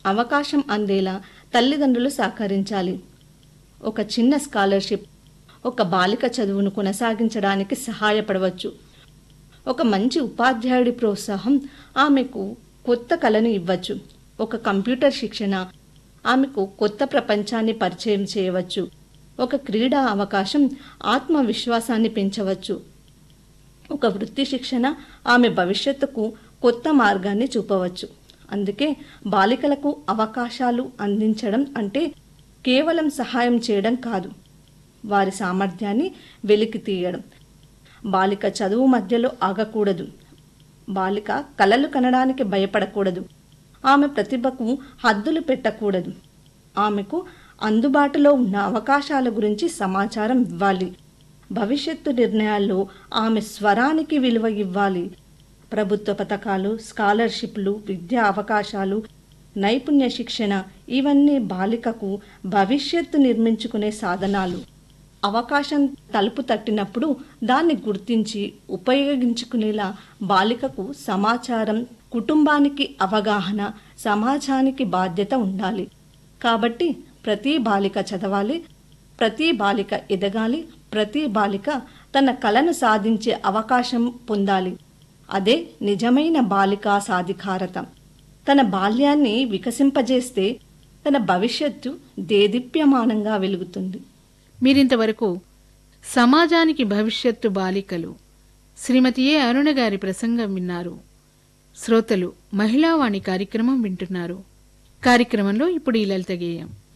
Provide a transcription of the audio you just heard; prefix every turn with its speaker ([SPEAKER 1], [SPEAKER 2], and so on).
[SPEAKER 1] అవకాశం అందేలా తల్లిదండ్రులు సహకరించాలి ఒక చిన్న స్కాలర్షిప్ ఒక బాలిక చదువును కొనసాగించడానికి సహాయపడవచ్చు ఒక మంచి ఉపాధ్యాయుడి ప్రోత్సాహం ఆమెకు కొత్త కళను ఇవ్వచ్చు ఒక కంప్యూటర్ శిక్షణ ఆమెకు కొత్త ప్రపంచాన్ని పరిచయం చేయవచ్చు ఒక క్రీడా అవకాశం ఆత్మవిశ్వాసాన్ని పెంచవచ్చు ఒక వృత్తి శిక్షణ ఆమె భవిష్యత్తుకు కొత్త మార్గాన్ని చూపవచ్చు అందుకే బాలికలకు అవకాశాలు అందించడం అంటే కేవలం సహాయం చేయడం కాదు వారి సామర్థ్యాన్ని వెలికి తీయడం బాలిక చదువు మధ్యలో ఆగకూడదు బాలిక కలలు కనడానికి భయపడకూడదు ఆమె ప్రతిభకు హద్దులు పెట్టకూడదు ఆమెకు అందుబాటులో ఉన్న అవకాశాల గురించి సమాచారం ఇవ్వాలి భవిష్యత్తు నిర్ణయాల్లో ఆమె స్వరానికి విలువ ఇవ్వాలి ప్రభుత్వ పథకాలు స్కాలర్షిప్లు విద్యా అవకాశాలు నైపుణ్య శిక్షణ ఇవన్నీ బాలికకు భవిష్యత్తు నిర్మించుకునే సాధనాలు అవకాశం తలుపు తట్టినప్పుడు దాన్ని గుర్తించి ఉపయోగించుకునేలా బాలికకు సమాచారం కుటుంబానికి అవగాహన సమాజానికి బాధ్యత ఉండాలి కాబట్టి ప్రతి బాలిక చదవాలి ప్రతి బాలిక ఎదగాలి ప్రతి బాలిక తన కలను సాధించే అవకాశం పొందాలి అదే నిజమైన బాలికా సాధికారత తన బాల్యాన్ని వికసింపజేస్తే తన భవిష్యత్తు దేదీప్యమానంగా వెలుగుతుంది
[SPEAKER 2] మీరింతవరకు సమాజానికి భవిష్యత్తు బాలికలు శ్రీమతి ఏ అరుణ గారి ప్రసంగం విన్నారు శ్రోతలు మహిళావాణి కార్యక్రమం వింటున్నారు కార్యక్రమంలో ఇప్పుడు ఈ లలిత గేయం